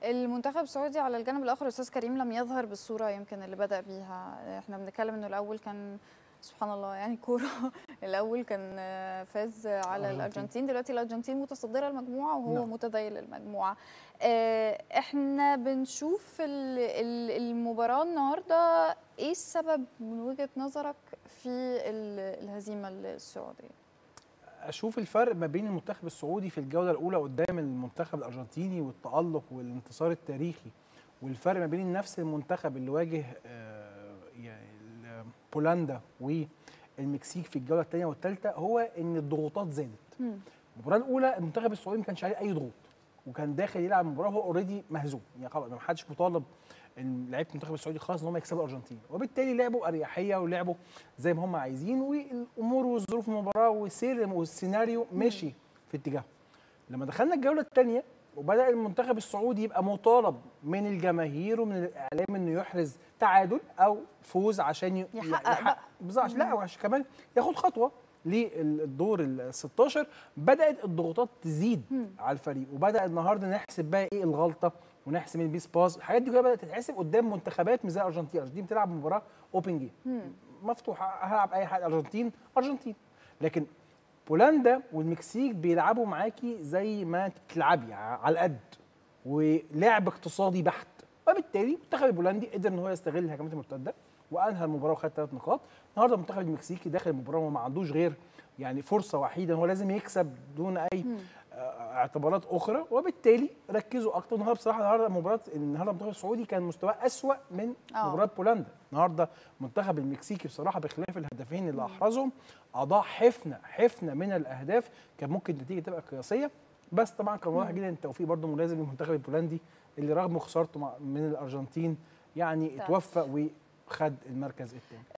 المنتخب السعودي على الجانب الاخر استاذ كريم لم يظهر بالصوره يمكن اللي بدا بيها احنا بنتكلم انه الاول كان سبحان الله يعني كوره الاول كان فاز على الأرجنتين. الارجنتين دلوقتي الارجنتين متصدره المجموعه وهو نعم. متذيل المجموعه آه، احنا بنشوف ال- ال- المباراه النهارده ايه السبب من وجهه نظرك في ال- الهزيمه السعوديه اشوف الفرق ما بين المنتخب السعودي في الجوله الاولى قدام المنتخب الارجنتيني والتالق والانتصار التاريخي والفرق ما بين نفس المنتخب اللي واجه آه، يعني ال- بولندا والمكسيك في الجوله الثانيه والثالثه هو ان الضغوطات زادت مم. المباراه الاولى المنتخب السعودي ما كانش عليه اي ضغوط وكان داخل يلعب مباراه هو اوريدي مهزوم يعني خلاص ما حدش مطالب ان لعيبه المنتخب السعودي خلاص ان هم يكسبوا الارجنتين وبالتالي لعبوا اريحيه ولعبوا زي ما هم عايزين والامور والظروف المباراه والسير والسيناريو ماشي في اتجاه لما دخلنا الجوله الثانيه وبدا المنتخب السعودي يبقى مطالب من الجماهير ومن الاعلام انه يحرز تعادل او فوز عشان ي- يحقق بقى. بالظبط عشان- لا وعشان كمان ياخد خطوه للدور ال 16 بدات الضغوطات تزيد مم. على الفريق وبدا النهارده نحسب بقى ايه الغلطه ونحسب مين بيس باس الحاجات دي كلها بدات تتحسب قدام منتخبات مش زي الارجنتين الارجنتين بتلعب مباراه اوبن جيم مم. مفتوحه هلعب اي حاجه الارجنتين ارجنتين لكن بولندا والمكسيك بيلعبوا معاكي زي ما تلعبي على القد ولعب اقتصادي بحت وبالتالي المنتخب البولندي قدر ان هو يستغل الهجمات المرتده وانهى المباراه وخد ثلاث نقاط النهارده المنتخب المكسيكي داخل المباراه وما عندوش غير يعني فرصه وحيده هو لازم يكسب دون اي مم. آه، اعتبارات اخرى وبالتالي ركزوا اكتر النهارده بصراحه النهارده مباراه النهارده المنتخب السعودي كان مستواه اسوا من آه. مباراه بولندا النهارده المنتخب المكسيكي بصراحه بخلاف الهدفين اللي احرزهم اضاع حفنه حفنه من الاهداف كان ممكن النتيجه تبقى قياسيه بس طبعا كان واضح جدا ان التوفيق برده ملازم للمنتخب البولندي اللي رغم خسارته مع- من الارجنتين يعني طيب. اتوفق وخد المركز الثاني